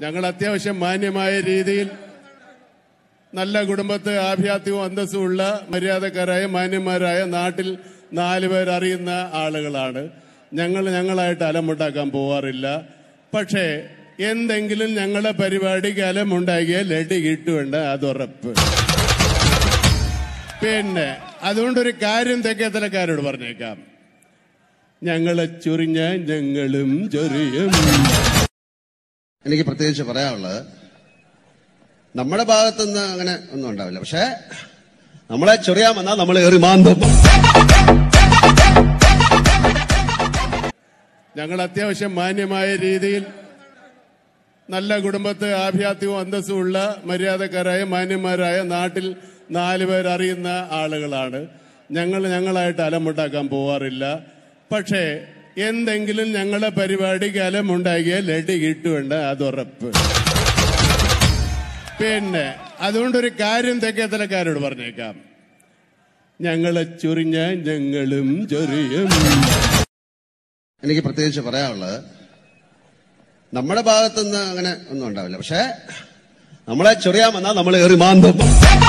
ഞങ്ങൾ അത്യാവശ്യം മാന്യമായ രീതിയിൽ നല്ല കുടുംബത്തെ ആഭ്യാത്യവും അന്തസ്സും ഉള്ള മര്യാദക്കാരായ മാന്യന്മാരായ നാട്ടിൽ നാല് പേർ അറിയുന്ന ആളുകളാണ് ഞങ്ങൾ ഞങ്ങളായിട്ട് അലമുണ്ടാക്കാൻ പോവാറില്ല പക്ഷേ എന്തെങ്കിലും ഞങ്ങളെ പരിപാടിക്ക് അലമുണ്ടാക്കിയാൽ ലഡി കിട്ടുമുണ്ട് അത് ഉറപ്പ് പിന്നെ അതുകൊണ്ടൊരു കാര്യം തെക്കേത്തലക്കാരോട് പറഞ്ഞേക്കാം ഞങ്ങളെ ചൊറിഞ്ഞ ഞങ്ങളും ചൊറിയും എനിക്ക് പ്രത്യേകിച്ച് പറയാനുള്ളത് നമ്മുടെ ഭാഗത്തുനിന്ന് അങ്ങനെ ഒന്നും ഉണ്ടാവില്ല പക്ഷേ നമ്മളെ ചൊറിയാൻ വന്നാൽ നമ്മൾ ഏറി മാന്തും ഞങ്ങൾ അത്യാവശ്യം മാന്യമായ രീതിയിൽ നല്ല കുടുംബത്തെ ആഭ്യാത്യവും അന്തസ്സും ഉള്ള മര്യാദക്കാരായ മാന്യന്മാരായ നാട്ടിൽ നാല് പേർ അറിയുന്ന ആളുകളാണ് ഞങ്ങൾ ഞങ്ങളായിട്ട് അലമുണ്ടാക്കാൻ പോവാറില്ല പക്ഷേ എന്തെങ്കിലും ഞങ്ങളെ പരിപാടിക്ക് അലമുണ്ടാക്കിയാൽ ലഡി കിട്ടുമുണ്ട് അത് ഉറപ്പ് പിന്നെ അതുകൊണ്ടൊരു കാര്യം തെക്കേത്തലക്കാരോട് പറഞ്ഞേക്കാം ഞങ്ങളെ ചൊറിഞ്ഞ ഞങ്ങളും ചൊറിയും എനിക്ക് പ്രത്യേകിച്ച് പറയാനുള്ളത് നമ്മുടെ ഭാഗത്തുനിന്ന് അങ്ങനെ ഒന്നും ഉണ്ടാവില്ല പക്ഷേ നമ്മളെ ചൊറിയാൻ വന്നാൽ നമ്മൾ ഏറി മാന്തും